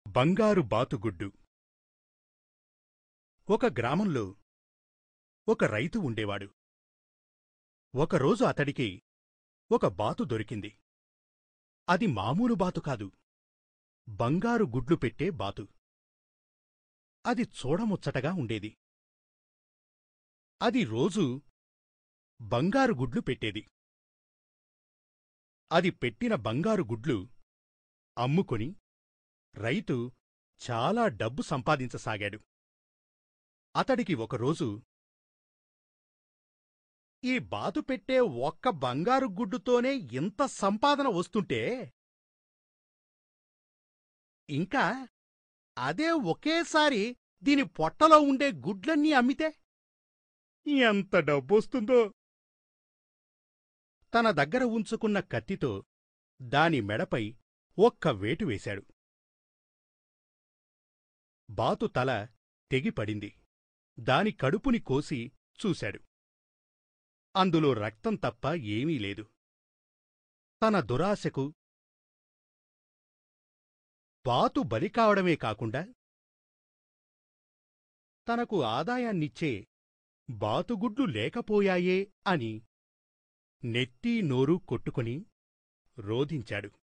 బంగారు బాతుగుడ్డు ఒక గ్రామంలో ఒక రైతు ఉండేవాడు ఒకరోజు అతడికి ఒక బాతు దొరికింది అది మామూలు బాతు కాదు బంగారు గుడ్లు పెట్టే బాతు అది చూడముచ్చటగా ఉండేది అది రోజూ బంగారు గుడ్లు పెట్టేది అది పెట్టిన బంగారు గుడ్లు అమ్ముకొని రైతు చాలా డబ్బు సంపాదించసాగాడు అతడికి ఒకరోజు ఈ బాతు పెట్టే ఒక్క బంగారు గుడ్డుతోనే ఇంత సంపాదన వస్తుంటే ఇంకా అదే ఒకేసారి దీని పొట్టలో ఉండే గుడ్లన్నీ అమ్మితే ఎంత డబ్బొస్తుందో తన దగ్గర ఉంచుకున్న కత్తితో దాని మెడపై ఒక్క వేటు వేశాడు బాతు తల తెగిపడింది దాని కడుపుని కోసి చూశాడు అందులో రక్తం తప్ప ఏమీ లేదు తన దురాశకు బాతు బలి కావడమే కాకుండా తనకు ఆదాయాన్నిచ్చే బాతుగుడ్లు లేకపోయాయే అని నెత్తీ నోరు కొట్టుకుని రోధించాడు